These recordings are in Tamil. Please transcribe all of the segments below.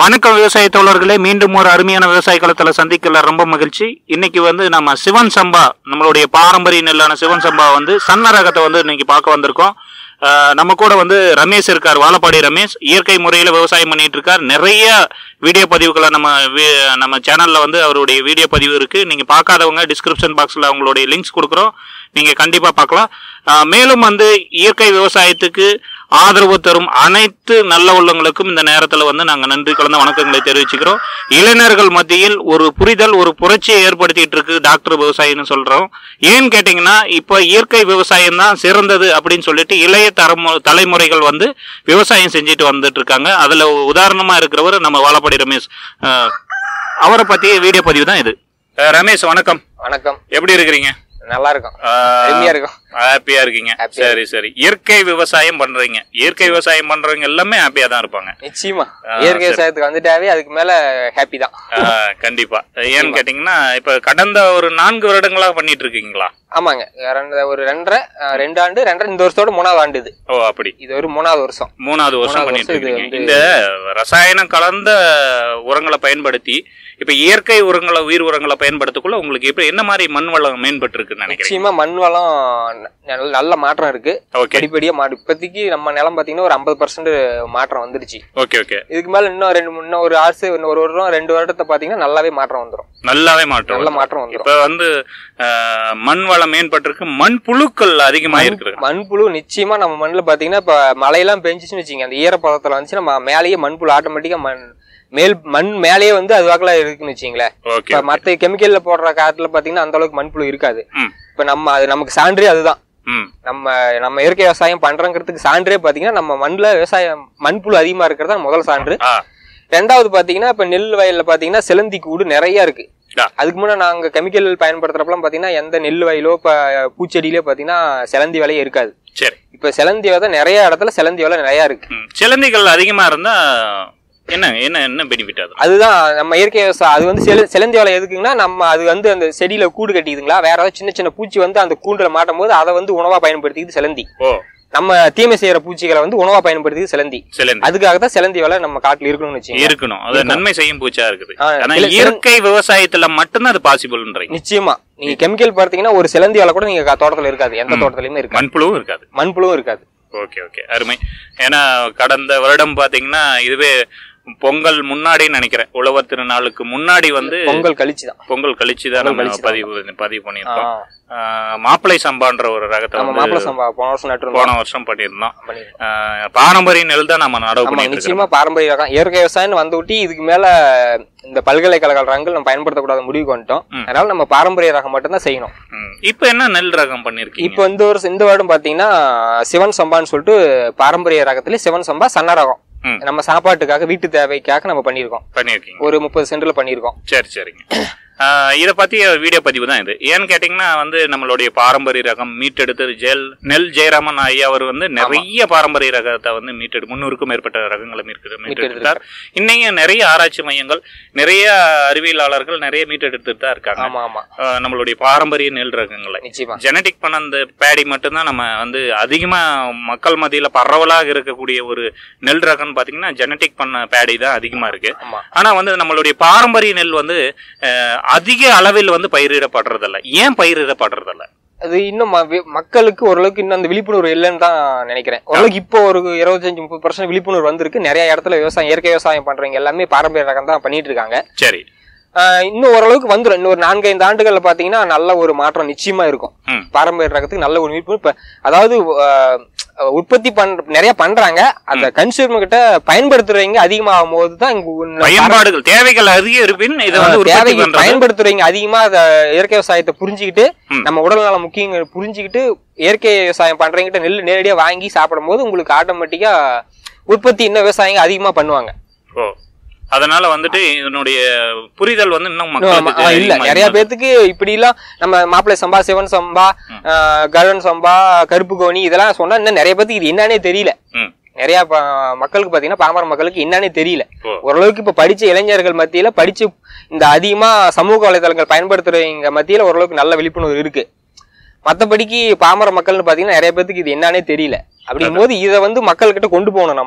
வணக்கம் விவசாய தோழர்களே மீண்டும் ஒரு அருமையான விவசாய களத்தில் சந்திக்கல ரொம்ப மகிழ்ச்சி இன்னைக்கு வந்து நம்ம சிவன் சம்பா நம்மளுடைய பாரம்பரிய நெல்லான சிவன் சம்பா வந்து சன்ன ரகத்தை வந்து இன்னைக்கு பார்க்க வந்திருக்கோம் அஹ் நம்ம கூட வந்து ரமேஷ் இருக்கார் வாழப்பாடி ரமேஷ் இயற்கை முறையில் விவசாயம் பண்ணிட்டு இருக்கார் நிறைய வீடியோ பதிவுகளை நம்ம வி- நம்ம சேனல்ல வந்து அவருடைய வீடியோ பதிவு இருக்கு நீங்க பார்க்காதவங்க டிஸ்கிரிப்ஷன் பாக்ஸ்ல அவங்களுடைய லிங்க்ஸ் கொடுக்குறோம் நீங்க கண்டிப்பா பார்க்கலாம் அஹ் மேலும் வந்து இயற்கை விவசாயத்துக்கு ஆதரவு தரும் அனைத்து நல்ல உள்ளங்களுக்கும் இந்த நேரத்தில் வந்து நாங்கள் நன்றி கலந்த வணக்கங்களை தெரிவிச்சுக்கிறோம் இளைஞர்கள் மத்தியில் ஒரு புரிதல் ஒரு புரட்சியை ஏற்படுத்திட்டு இருக்கு டாக்டர் விவசாயின்னு சொல்றோம் ஏன்னு கேட்டிங்கன்னா இப்போ இயற்கை விவசாயம் தான் சிறந்தது அப்படின்னு சொல்லிட்டு இளைய தரமு தலைமுறைகள் வந்து விவசாயம் செஞ்சுட்டு வந்துட்டு இருக்காங்க அதில் உதாரணமாக இருக்கிறவர் நம்ம வாழப்பாடி ரமேஷ் அஹ், அவரை பற்றி வீடியோ பதிவு தான் இது அஹ், ரமேஷ் வணக்கம் வணக்கம் எப்படி இருக்கிறீங்க நல்லா இருக்கும் அருமையா இருக்கும் ஹாப்பியா இருக்கீங்க Happy ஆ சரி சரி இயற்கை விவசாயம் பண்றீங்க இயற்கை விவசாயம் பண்றவங்க எல்லாமே ஹாப்பியா தான் இருப்பாங்க நிச்சயமா ஆ, இயற்கை சரி. விவசாயத்துக்கு வந்துட்டாவே அதுக்கு மேல ஹாப்பி தான் ஆ, கண்டிப்பா ஏன்னு கேட்டீங்கன்னா இப்ப கடந்த ஒரு நான்கு வருடங்களா பண்ணிட்டு இருக்கீங்களா ஆமாங்க ரெண்டு ஒரு ரெண்டரை ஆ, ரெண்டு ஆண்டு ரெண்டரை இந்த வருஷத்தோட மூணாவது ஆண்டு இது ஓ அப்படி இது ஒரு மூணாவது வருஷம் மூணாவது வருஷம் மூணாவது பண்ணிட்டு வருஷம் இது இருக்கீங்க வந்து- இந்த ரசாயனம் கலந்த உரங்களை பயன்படுத்தி இப்ப இயற்கை உரங்களை உயிர் உரங்களை பயன்படுத்தக்குள்ள உங்களுக்கு இப்ப என்ன மாதிரி மண் வளம் மேம்பட்டு இருக்குன்னு நினைக்கிறீங்க நிச்சயமா மண் வளம் நல்ல- நல்ல மாற்றம் இருக்கு ஓகே படிப்படியா மாடு இப்போதைக்கு நம்ம நிலம் பாத்தீங்கன்னா ஒரு ஐம்பது பர்சன்ட் மாற்றம் வந்துருச்சு ஓகே ஓகே இதுக்கு மேல இன்னும் ரெண்டு இன்னும் ஒரு ஆசு இன்னும் ஒரு வருடம் ரெண்டு வருடத்தை பாத்தீங்கன்னா நல்லாவே மாற்றம் வந்துரும் நல்லாவே மாற்றம் நல்ல வருது. மாற்றம் வந்துரும் இப்ப வந்து ஆ, மண் வளம் மேம்பட்டிருக்கு மண் புழுக்கள் அதிகமா இருக்குது மண்புழு நிச்சயமா நம்ம மண்ணுல பாத்தீங்கன்னா இப்ப மழையெல்லாம் பெஞ்சிச்சுன்னு வச்சுங்க அந்த ஈரப்பதத்துல வந்துச்சு நம்ம மேலேயே மண்புழு ஆட்டோமேட்டிக்கா மண் மேல் மண் மேலேயே வந்து அது வாக்குல இருக்குன்னு வச்சுங்களேன் ஓகே இப்ப மத்த கெமிக்கல்ல போடுற காட்டுல பாத்தீங்கன்னா அந்த அளவுக்கு மண்புழு இருக்காது ம் இப்ப நம்ம அது நமக்கு சான்றே அதுதான் ம் நம்ம நம்ம இயற்கை விவசாயம் பண்றங்கிறதுக்கு சான்றே பாத்தீங்கன்னா நம்ம மண்ணுல விவசாயம் மண்புழு அதிகமா இருக்கிறது தான் முதல் சான்று ஆ ரெண்டாவது பாத்தீங்கன்னா இப்ப நெல் வயல்ல பாத்தீங்கன்னா சிலந்தி கூடு நிறைய இருக்கு ஆ. அதுக்கு முன்னாடி நாங்க கெமிக்கல் பயன்படுத்துறப்பலாம் பாத்தீங்கன்னா எந்த நெல் வயலோ இப்ப பூச்செடியிலோ பாத்தீங்கன்னா சிலந்தி வலையே இருக்காது சரி இப்ப சிலந்தி விதை நிறைய இடத்துல சிலந்தி வலை நிறைய இருக்கு ம். சிலந்திகள் அதிகமா இருந்தா என்ன என்ன என்ன பெனிஃபிட் அது அதுதான் நம்ம இயற்கை விவசாயம் அது வந்து சில சிலந்தி வலை எதுக்குங்கன்னா நம்ம அது வந்து அந்த செடியில கூடு கட்டிதுங்களா வேற ஏதாவது சின்ன சின்ன பூச்சி வந்து அந்த கூண்டுல மாட்டும் போது அதை வந்து உணவா பயன்படுத்திக்குது சிலந்தி ஓ நம்ம தீமை செய்யற பூச்சிகளை வந்து உணவா பயன்படுத்திக்குது சிலந்தி சிலந்தி அதுக்காக தான் சிலந்தி வலை நம்ம காட்டுல இருக்கணும்னு வச்சுக்கோங்க இருக்கணும் அது நன்மை செய்யும் பூச்சா இருக்குது ஆ, ஆனா சில- இயற்கை விவசாயத்துல மட்டும்தான் அது பாசிபிள்ன்றீங்க நிச்சயமா நீங்க கெமிக்கல் பார்த்தீங்கன்னா ஒரு சிலந்தி வலை கூட நீங்க கா- தோட்டத்துல இருக்காது எந்த தோட்டத்துலயுமே இருக்காது மண்புழுவும் இருக்காது மண்புழுவும் இருக்காது ஓகே ஓகே அருமை ஏன்னா கடந்த வருடம் பாத்தீங்கன்னா இதுவே பொங்கல் முன்னாடி நினைக்கிறேன் உழவர் திருநாளுக்கு முன்னாடி வந்து பொங்கல் கழிச்சு தான் பொங்கல் கழிச்சு தான் நம்ம கழிச்சு தான். பதிவு பதிவு பண்ணியிருக்கோம் ஆ, மாப்பிளை சம்பான்ற ஒரு ரகத்தை நம்ம வந்து மாப்பிள சம்பா போன வருஷம் நட்டு போன வருஷம் பண்ணியிருந்தோம் பண்ணிருக்கோம் ஆ, பாரம்பரிய நெல் தான் நம்ம நடவு ஆமா பண்ணிட்டு நிச்சயமா பாரம்பரிய ரகம் இயற்கை விவசாயம் வந்து விட்டு இதுக்கு மேல இந்த பல்கலைக்கழக ரகங்கள் நம்ம பயன்படுத்தக்கூடாத முடிவுக்கு வந்துட்டோம் ம். அதனால நம்ம பாரம்பரிய ரகம் மட்டும் தான் செய்யணும் ம். இப்ப என்ன நெல் ரகம் பண்ணிருக்கீங்க இப்போ இந்த வருஷம் இந்த வருடம் பாத்தீங்கன்னா சிவன் சம்பான்னு சொல்லிட்டு பாரம்பரிய ரகத்துல சிவன் சம்பா சன்ன ரகம் ம். நம்ம சாப்பாட்டுக்காக வீட்டு தேவைக்காக நம்ம பண்ணியிருக்கோம் பண்ணிருக்கீங்க ஒரு முப்பது சென்ட்ல பண்ணியிருக்கோம் சரி சரிங்க ஆஹ் இதை பற்றிய வீடியோ பதிவு தான் இது ஏன்னு கேட்டிங்கன்னா வந்து நம்மளுடைய பாரம்பரிய ரகம் மீட்டெடுத்தது ஜெல் நெல் ஜெயராமன் ஐயா அவர் வந்து நிறைய பாரம்பரிய ரகத்தை வந்து மீட்டெடு முன்னூறுக்கும் மேற்பட்ட ரகங்களை மீட்டு மீட்டெடுத்தார் இன்னையும் நிறைய ஆராய்ச்சி மையங்கள் நிறைய அறிவியலாளர்கள் நிறைய மீட்டெடுத்துட்டு தான் இருக்காங்க ஆமா ஆமா ஆஹ் நம்மளுடைய பாரம்பரிய நெல் ரகங்களை நிச்சயமா ஜெனடிக் பண்ண அந்த பேடி மட்டும்தான் நம்ம வந்து அதிகமாக மக்கள் மத்தியில் பரவலாக இருக்கக்கூடிய ஒரு நெல் ரகம்னு பார்த்தீங்கன்னா ஜெனடிக் பண்ண பேடி தான் அதிகமாக இருக்கு ஆமா ஆனால் வந்து நம்மளுடைய பாரம்பரிய நெல் வந்து அஹ், அதிக அளவில் வந்து பயிரிடப்படுறதில்ல ஏன் பயிரிடப்படுறதில்ல அது இன்னும் ம- வி- மக்களுக்கு ஓரளவுக்கு இன்னும் அந்த விழிப்புணர்வு இல்லைன்னு தான் நினைக்கிறேன் ஓரளவுக்கு இப்போ ஒரு இருபத்தஞ்சு முப்பது பர்சன்ட் விழிப்புணர்வு வந்திருக்கு நிறைய இடத்துல விவசாயம் இயற்கை விவசாயம் பண்றவங்க எல்லாமே பாரம்பரிய ரகம் தான் பண்ணிட்டு இருக்காங்க சரி ஆஹ் இன்னும் ஓரளவுக்கு வந்துடும் இன்னும் ஒரு நான்கு ஐந்து ஆண்டுகள்ல பாத்தீங்கன்னா நல்ல ஒரு மாற்றம் நிச்சயமா இருக்கும் ம். பாரம்பரிய ரகத்துக்கு நல்ல ஒரு விழிப்புணர்வு இப்ப அதாவது ஆஹ், உற்பத்தி பண்ற நிறைய பண்றாங்க அந்த கன்சியூமர் கிட்ட பயன்படுத்துறவங்க அதிகமாகும் போது தான் இங்க உள்ள பயன்பாடுகள் தேவைகள் அதிக இருப்பின் இதை வந்து உற்பத்தி தேவைக்கு பண்றது பயன்படுத்துறவங்க அதிகமா அத இயற்கை விவசாயத்தை புரிஞ்சுக்கிட்டு ம். நம்ம உடல் நலம் முக்கியம் புரிஞ்சுக்கிட்டு இயற்கை விவசாயம் பண்றவங்கிட்ட நெல் நேரடியா வாங்கி சாப்பிடும் போது உங்களுக்கு ஆட்டோமேட்டிக்கா உற்பத்தி இன்னும் விவசாயிங்க அதிகமா பண்ணுவாங்க ஓ அதனால வந்துட்டு இதனுடைய புரிதல் வந்து இன்னும் ஆமா, மக்களுக்கு ஆ, இல்ல அதிகமா நிறைய இருக்கு. பேத்துக்கு இப்படி எல்லாம் நம்ம மாப்பிள்ளை சம்பா சிவன் சம்பா ஆஹ், கருடன் சம்பா கருப்பு கோணி இதெல்லாம் சொன்னா இன்னும் நிறைய பேத்துக்கு இது என்னன்னே தெரியல ம். நிறைய ப- மக்களுக்கு பாத்தீங்கன்னா பாமர மக்களுக்கு என்னன்னே தெரியல ஓ. ஓரளவுக்கு இப்ப படிச்ச இளைஞர்கள் மத்தியில படிச்சு இந்த அதிகமா சமூக வலைதளங்கள் பயன்படுத்துறவங்க மத்தியில ஓரளவுக்கு நல்ல விழிப்புணர்வு இருக்கு மத்தபடிக்கு பாமர மக்கள்னு பாத்தீங்கன்னா நிறைய பேத்துக்கு இது என்னன்னே தெரியல அப்படிங்கும் போது இதை வந்து மக்கள்கிட்ட கொண்டு போகணும் நம்ம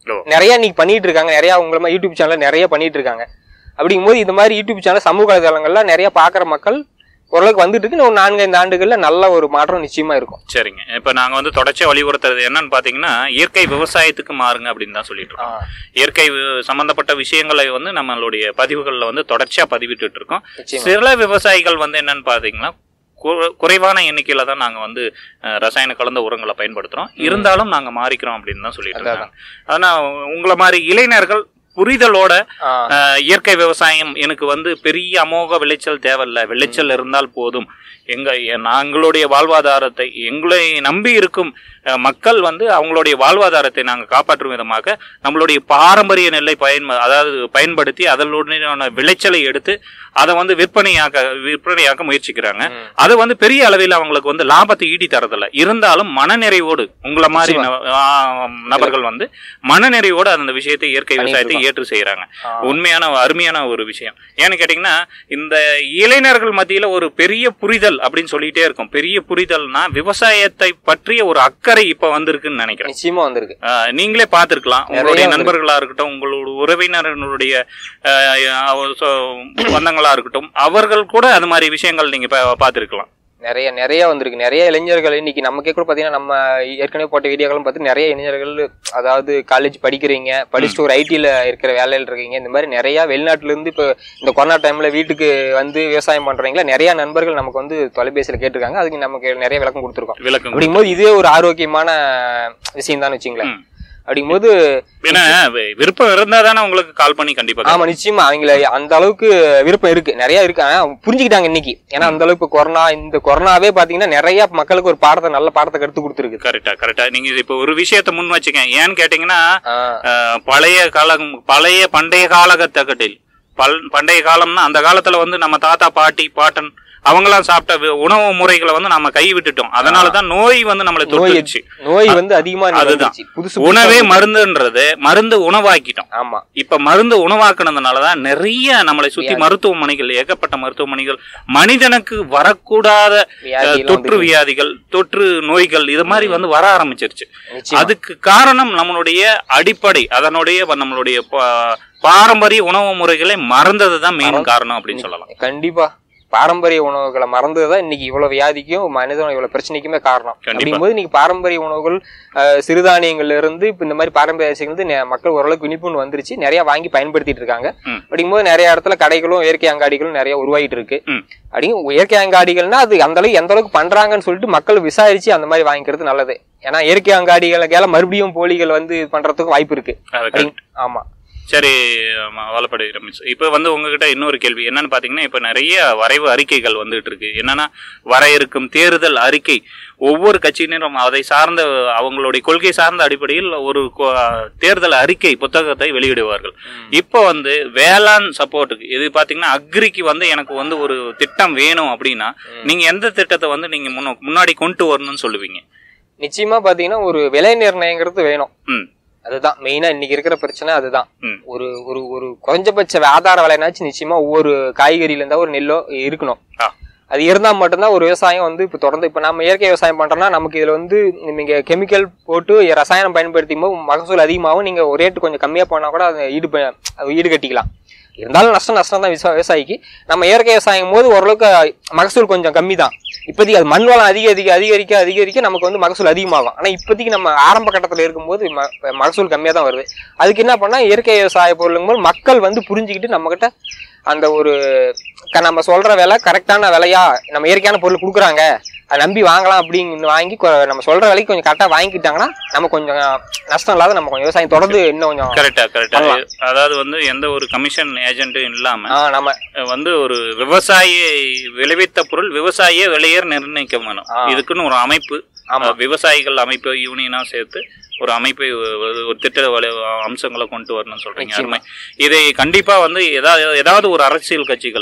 ஓ. நிறைய இன்னைக்கு பண்ணிட்டு இருக்காங்க நிறைய உங்கள மாதிரி யூடியூப் சேனல் நிறைய பண்ணிட்டு இருக்காங்க அப்படிங்கும்போது இந்த மாதிரி யூடியூப் சேனல் சமூக வலைதளங்கள்ல நிறைய பாக்குற மக்கள் ஓரளவுக்கு வந்துட்டு இருக்கு இன்னும் ஒரு நான்கு ஐந்து ஆண்டுகள்ல நல்ல ஒரு மாற்றம் நிச்சயமா இருக்கும் சரிங்க இப்போ நாங்கள் வந்து தொடர்ச்சியாக வலியுறுத்துறது என்னன்னு பார்த்தீங்கன்னா இயற்கை விவசாயத்துக்கு மாறுங்க அப்படின்னு தான் சொல்லிட்டு இருக்கோம் இயற்கை வி- சம்பந்தப்பட்ட விஷயங்களை வந்து நம்மளுடைய பதிவுகளில் வந்து தொடர்ச்சியாக பதிவிட்டுட்டு இருக்கோம் நிச்சயமா சில விவசாயிகள் வந்து என்னன்னு பார்த்தீங்கன்னா கு- குறைவான எண்ணிக்கையில தான் நாங்கள் வந்து அஹ், ரசாயன கலந்த உரங்களை பயன்படுத்துகிறோம் இருந்தாலும் நாங்கள் மாறிக்கிறோம் அப்படின்னு தான் சொல்லிட்டு அதான். இருக்காங்க ஆனால் உங்களை மாதிரி இளைஞர்கள் புரிதலோட ஆ, அஹ், இயற்கை விவசாயம் எனக்கு வந்து பெரிய அமோக விளைச்சல் தேவையில்ல விளைச்சல் இருந்தால் போதும் எங்க எ- நாங்களுடைய வாழ்வாதாரத்தை எங்களை நம்பி இருக்கும் அஹ், மக்கள் வந்து அவங்களுடைய வாழ்வாதாரத்தை நாங்கள் காப்பாற்றும் விதமாக நம்மளுடைய பாரம்பரிய நெல்லை பயன் அதாவது பயன்படுத்தி அதனுடைய விளைச்சலை எடுத்து அதை வந்து விற்பனையாக்க விற்பனையாக்க முயற்சிக்கிறாங்க ம். அது வந்து பெரிய அளவில் அவங்களுக்கு வந்து லாபத்தை ஈட்டி தரதில்ல இருந்தாலும் மனநிறைவோடு உங்களை மாதிரி ந- ஆ, நபர்கள் வந்து மனநிறைவோடு அந்த விஷயத்தை இயற்கை பண்ணிட்டு விவசாயத்தை ஏற்று செய்யறாங்க ஆ. உண்மையான அருமையான ஒரு விஷயம் ஏன்னு கேட்டீங்கன்னா இந்த இளைஞர்கள் மத்தியில ஒரு பெரிய புரிதல் அப்படின்னு சொல்லிட்டே இருக்கும் பெரிய புரிதல்னா விவசாயத்தை பற்றிய ஒரு அக்கறை இப்ப வந்திருக்குன்னு நினைக்கிறேன் நிச்சயமா வந்திருக்கு ஆஹ் நீங்களே பார்த்திருக்கலாம் நிறைய உங்களுடைய வந்திருக்கு. நண்பர்களா இருக்கட்டும் உங்களோட உறவினர்களுடைய ஆஹ், அவர் சொ- பந்தங்களா இருக்கட்டும் அவர்கள் கூட அது மாதிரி விஷயங்கள் நீங்க பா- பார்த்திருக்கலாம் நிறைய நிறைய வந்திருக்கு நிறைய இளைஞர்கள் இன்னைக்கு நமக்கே கூட பாத்தீங்கன்னா நம்ம ஏற்கனவே போட்ட வீடியோக்களும் பார்த்து நிறைய இளைஞர்கள் அதாவது காலேஜ் படிக்கிறீங்க படிச்சுட்டு ஒரு ஐடில இருக்கிற வேலையில இருக்கீங்க இந்த மாதிரி நிறைய வெளிநாட்டுல இருந்து இப்போ இந்த கொரோனா டைம்ல வீட்டுக்கு வந்து விவசாயம் பண்றீங்களா நிறைய நண்பர்கள் நமக்கு வந்து தொலைபேசியில கேட்டிருக்காங்க அதுக்கு நமக்கு நிறைய விளக்கம் கொடுத்துருக்கோம் விளக்கம் அப்படிங்கும்போது இதுவே ஒரு ஆரோக்கியமான விஷயம் தான் வச்சுங்களேன் ம். அப்படிங்கும்போது ஏன்னா வி- விருப்பம் இருந்தா தானே உங்களுக்கு கால் பண்ணி கண்டிப்பா ஆமா நிச்சயமா அவங்கள அந்த அளவுக்கு விருப்பம் இருக்கு நிறைய இருக்கு ஆனா புரிஞ்சுக்கிட்டாங்க இன்னைக்கு ஏன்னா அந்த அளவுக்கு கொரோனா இந்த கொரோனாவே பாத்தீங்கன்னா நிறைய மக்களுக்கு ஒரு பாடத்தை நல்ல பாடத்தை கருத்து கொடுத்துருக்கு கரெக்டா கரெக்டா நீங்க இப்போ ஒரு விஷயத்த முன் வச்சுக்க ஏன்னு கேட்டீங்கன்னா ஆஹ் ஆஹ், பழைய காலம் பழைய பண்டைய காலகட்டத்தில் பல் பண்டைய காலம்னா அந்த காலத்துல வந்து நம்ம தாத்தா பாட்டி பாட்டன் அவங்களாம் சாப்பிட்ட வி- உணவு முறைகளை வந்து நம்ம கை விட்டுட்டோம் அதனால தான் நோய் வந்து நம்மளை நோய் தொட்டுச்சு நோய் வந்து அதிகமா இன்னைக்கு அதுதான். வந்துருச்சு. புதுசு புதுசா உணவே வந்து- மருந்துன்றது மருந்து உணவாக்கிட்டோம் ஆமா இப்ப மருந்து உணவாக்குனதுனால தான் நிறைய நம்மளை சுத்தி வியாதி. மருத்துவமனைகள் ஏகப்பட்ட மருத்துவமனைகள் மனிதனுக்கு வரக்கூடாத வியாதி அஹ், எல்லாம் தொற்று வந்துருக்கு. வியாதிகள் தொற்று நோய்கள் இது மாதிரி வந்து வர ஆரம்பிச்சிருச்சு நிச்சயமா. அதுக்கு காரணம் நம்மளுடைய அடிப்படை அதனுடைய வ- நம்மளுடைய பா- பாரம்பரிய உணவு முறைகளை மறந்தது தான் மெயின் காரணம் அப்படின்னு சொல்லலாம் கண்டிப்பா பாரம்பரிய உணவுகளை மறந்ததுதான் இன்னைக்கு இவ்வளவு வியாதிக்கும் மனிதன் இவ்வளவு பிரச்சனைக்குமே காரணம் கண்டிப்பா. அப்படிங்கும்போது இன்னைக்கு பாரம்பரிய உணவுகள் அஹ், சிறுதானியங்கள்ல இருந்து இப்ப இந்த மாதிரி பாரம்பரிய அரிசிகள் வந்து நெ- மக்கள் ஓரளவுக்கு விழிப்புணர்வு வந்துருச்சு நிறைய வாங்கி பயன்படுத்திட்டு இருக்காங்க ம். அப்படிங்கும்போது நிறைய இடத்துல கடைகளும் இயற்கை அங்காடிகளும் நிறைய உருவாகிட்டு இருக்கு ம். அப்படிங்க இயற்கை அங்காடிகள்னா அது அந்த அளவுக்கு எந்த அளவுக்கு பண்றாங்கன்னு சொல்லிட்டு மக்கள் விசாரிச்சு அந்த மாதிரி வாங்கிக்கிறது நல்லது ஏன்னா இயற்கை அங்காடிகளுக்கால மறுபடியும் போலிகள் வந்து இது பண்றதுக்கும் வாய்ப்பு இருக்கு அது அப்படி- ஆமா சரி வளப்படை ரமேஷ் இப்போ வந்து உங்ககிட்ட இன்னொரு கேள்வி என்னன்னு பார்த்தீங்கன்னா இப்போ நிறைய வரைவு அறிக்கைகள் வந்துட்டு இருக்கு என்னன்னா வர இருக்கும் தேர்தல் அறிக்கை ஒவ்வொரு கட்சியினரும் அதை சார்ந்த அவங்களுடைய கொள்கை சார்ந்த அடிப்படையில் ஒரு கொ- தேர்தல் அறிக்கை புத்தகத்தை வெளியிடுவார்கள் இப்போ வந்து வேளாண் சப்போர்ட்டுக்கு இது பார்த்தீங்கன்னா அக்ரிக்கு வந்து எனக்கு வந்து ஒரு திட்டம் வேணும் அப்படின்னா நீங்க எந்த திட்டத்தை வந்து நீங்க முன்ன- முன்னாடி கொண்டு வரணும்னு சொல்லுவீங்க நிச்சயமா பாத்தீங்கன்னா ஒரு விலை நிர்ணயங்கிறது வேணும் ம் அதுதான் மெயினா இன்னைக்கு இருக்கிற பிரச்சனை அதுதான் ம். ஒரு ஒரு ஒரு குறைஞ்சபட்ச ஆதார விலைனாச்சும் நிச்சயமா ஒவ்வொரு காய்கறியில இருந்தா ஒரு நெல்லோ இருக்கணும் ஆ. அது இருந்தா மட்டும்தான் ஒரு விவசாயம் வந்து இப்ப தொடர்ந்து இப்ப நம்ம இயற்கை விவசாயம் பண்றோம்னா நமக்கு இதுல வந்து நீங்க கெமிக்கல் போட்டு ரசாயனம் பயன்படுத்தும் போது மகசூல் அதிகமாகும் நீங்க ஒரு ரேட்டு கொஞ்சம் கம்மியா போனா கூட அதை ஈடு ப- அது ஈடு கட்டிக்கலாம் இருந்தாலும் நஷ்டம் நஷ்டம் தான் விவசாயிக்கு நம்ம இயற்கை விவசாயம் போது ஓரளவுக்கு மகசூல் கொஞ்சம் கம்மி தான் இப்போதைக்கு அது மண் வளம் அதிக அதிக அதிகரிக்க அதிகரிக்க நமக்கு வந்து மகசூல் அதிகமாகும் ஆனா இப்போதைக்கு நம்ம ஆரம்ப கட்டத்துல இருக்கும்போது ம- மகசூல் கம்மியா தான் வருது அதுக்கு என்ன பண்ணா இயற்கை விவசாய பொருளுங்க போது மக்கள் வந்து புரிஞ்சுக்கிட்டு நம்ம கிட்ட அந்த ஒரு க- நம்ம சொல்ற விலை கரெக்டான விலையா நம்ம இயற்கையான பொருள் கொடுக்குறாங்க அதை நம்பி வாங்கலாம் அப்படின்னு வாங்கி கொ- நம்ம சொல்ற விலைக்கு கொஞ்சம் கரெக்டா வாங்கிக்கிட்டாங்கன்னா நம்ம கொஞ்சம் நஷ்டம் இல்லாத நம்ம கொஞ்சம் விவசாயம் தொடர்ந்து இன்னும் கொஞ்சம் கரெக்டா கரெக்டா பண்ணலாம். அதாவது வந்து எந்த ஒரு கமிஷன் ஏஜென்ட்டும் இல்லாம ஆ, நம்ம வந்து ஒரு விவசாயி விளைவித்த பொருள் விவசாயியே விலையேற நிர்ணயிக்க வேணும் ஆ. இதுக்குன்னு ஒரு அமைப்பு ஆமா. அஹ், விவசாயிகள் அமைப்பு யூனியனா சேர்த்து ஒரு அமைப்பை ஒரு ஒரு திட்ட வலை- அம்சங்களை கொண்டு வரணும்னு சொல்றீங்க நிச்சயமா. அருமை இதை கண்டிப்பா வந்து ஏதாவது ஏதாவது ஒரு அரசியல் கட்சிகள்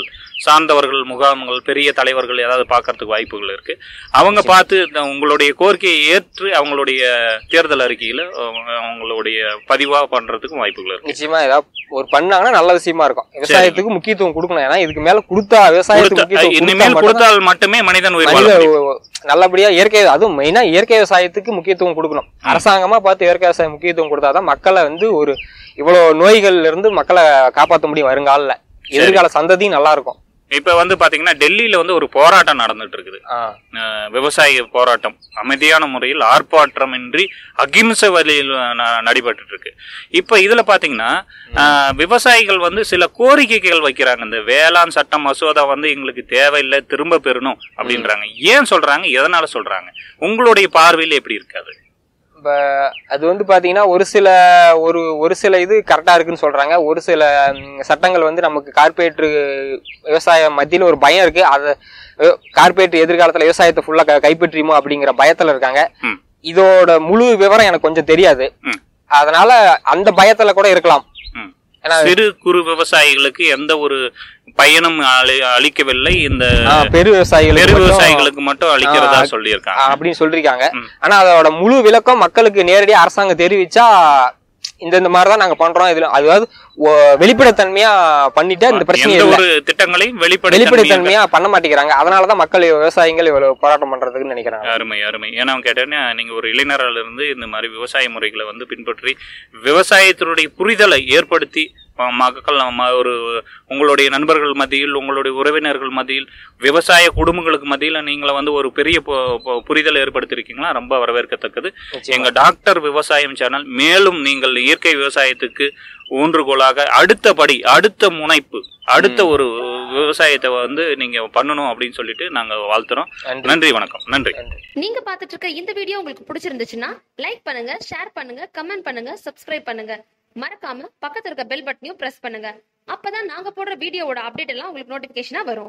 சார்ந்தவர்கள் முகாம்கள் பெரிய தலைவர்கள் ஏதாவது பார்க்கறதுக்கு வாய்ப்புகள் இருக்கு அவங்க பார்த்து இந்த உங்களுடைய கோரிக்கையை ஏற்று அவங்களுடைய தேர்தல் அறிக்கையில அஹ், அவங்களுடைய பதிவா பண்றதுக்கும் வாய்ப்புகள் இருக்கு நிச்சயமா ஏதாவது ஒரு பண்ணாங்கன்னா நல்ல விஷயமா இருக்கும் விவசாயத்துக்கு முக்கியத்துவம் கொடுக்கணும் ஏன்னா இதுக்கு மேல கொடுத்தா விவசாயத்துக்கு கொடுத்த- முக்கியத்துவம் இனிமேல் கொடுத்தா மட்டும்தான் கொடுத்தால் மட்டுமே மனிதன் உயிர் வாழ மனித முடியும். ஒ- நல்லபடியா இயற்கை அதுவும் மெயினா இயற்கை விவசாயத்துக்கு முக்கியத்துவம் கொடுக்கணும் அரசாங்கமா பார்த்து இயற்கை விவசாயம் முக்கியத்துவம் கொடுத்தாதான் மக்களை வந்து ஒரு இவ்வளவு நோய்கள்ல இருந்து மக்களை காப்பாற்ற முடியும் வருங்காலில் எதிர்கால சந்ததியும் நல்லா இருக்கும் இப்ப வந்து பாத்தீங்கன்னா டெல்லியில வந்து ஒரு போராட்டம் நடந்துட்டு இருக்குது ஆ, அஹ், விவசாய போராட்டம் அமைதியான முறையில் ஆர்ப்பாட்டமின்றி அகிம்சை வழியில் ந- நடைபெற்றுட்டு இருக்கு இப்ப இதுல பாத்தீங்கன்னா அஹ், விவசாயிகள் வந்து சில கோரிக்கைகள் வைக்கிறாங்க இந்த வேளாண் சட்ட மசோதா வந்து எங்களுக்கு தேவையில்லை திரும்ப பெறணும் அப்படின்றாங்க ஏன் சொல்றாங்க எதனால சொல்றாங்க உங்களுடைய பார்வையில் எப்படி இருக்காது இப்ப அது வந்து பாத்தீங்கன்னா ஒரு சில ஒரு ஒரு சில இது கரெக்டா இருக்குன்னு சொல்றாங்க ஒரு சில ம், சட்டங்கள் வந்து நமக்கு கார்பரேட் விவசாய மத்தியில ஒரு பயம் இருக்கு அதை கார்பரேட் எதிர்காலத்துல விவசாயத்தை ஃபுல்லா கைப்பற்றியுமோ அப்படிங்கிற பயத்துல இருக்காங்க ம். இதோட முழு விவரம் எனக்கு கொஞ்சம் தெரியாது ம். அதனால அந்த பயத்துல கூட இருக்கலாம் ம். ஏன்னா சிறு குறு விவசாயிகளுக்கு எந்த ஒரு பயனும் அளி- அளிக்கவில்லை இந்த ஆ, பெரு விவசாயிகளுக்கு பெரு மட்டும் விவசாயிகளுக்கு மட்டும் அளிக்கிறதா ஆ, சொல்லியிருக்காங்க அப்படின்னு சொல்லிருக்காங்க ம். ஆனா அதோட முழு விளக்கம் மக்களுக்கு நேரடியா அரசாங்கம் தெரிவிச்சா இந்த இந்த மாதிரி தான் நாங்க பண்றோம் இதுல அதாவது ஒ- வெளிப்படைத்தன்மையா பண்ணிட்டு இந்த பிரச்சனை எந்த இல்ல ஒரு திட்டங்களையும் வெளிப்படை வெளிப்படைத்தன்மையா பண்ண மாட்டேங்கிறாங்க அதனாலதான் மக்கள் விவசாயிகள் இவ்வளவு போராட்டம் பண்றதுக்குன்னு நினைக்கிறாங்க அருமை அருமை ஏன்னா கேட்டேன்னா நீங்க ஒரு இளைஞரால இருந்து இந்த மாதிரி விவசாய முறைகளை வந்து பின்பற்றி விவசாயத்தினுடைய புரிதலை ஏற்படுத்தி ம- மக்கள் நம்ம ஒரு உங்களுடைய நண்பர்கள் மத்தியில் உங்களுடைய உறவினர்கள் மத்தியில் விவசாய குடும்பங்களுக்கு மத்தியில் நீங்கள வந்து ஒரு பெரிய பு- பு- புரிதல் ஏற்படுத்தியிருக்கீங்களா ரொம்ப வரவேற்கத்தக்கது நிச்சயமா. எங்க டாக்டர் விவசாயம் சேனல் மேலும் நீங்கள் இயற்கை விவசாயத்துக்கு ஊன்றுகோலாக அடுத்த படி அடுத்த முனைப்பு அடுத்த ஒரு விவசாயத்தை வந்து நீங்க பண்ணணும் அப்படின்னு சொல்லிட்டு நாங்க வாழ்த்துறோம் நன்றி நன்றி வணக்கம் நன்றி நன்றி நீங்க பாத்துட்டு இருக்க இந்த வீடியோ உங்களுக்கு பிடிச்சிருந்துச்சுன்னா லைக் பண்ணுங்க ஷேர் பண்ணுங்க கமெண்ட் பண்ணுங்க சப்ஸ்கிரைப் பண்ணுங்க மறக்காம பக்கத்துல இருக்க பெல் பட்டனையும் பிரஸ் பண்ணுங்க அப்பதான் நாங்க போடுற வீடியோவோட அப்டேட் எல்லாம் உங்களுக்கு நோட்டிபிகேஷனா வரும்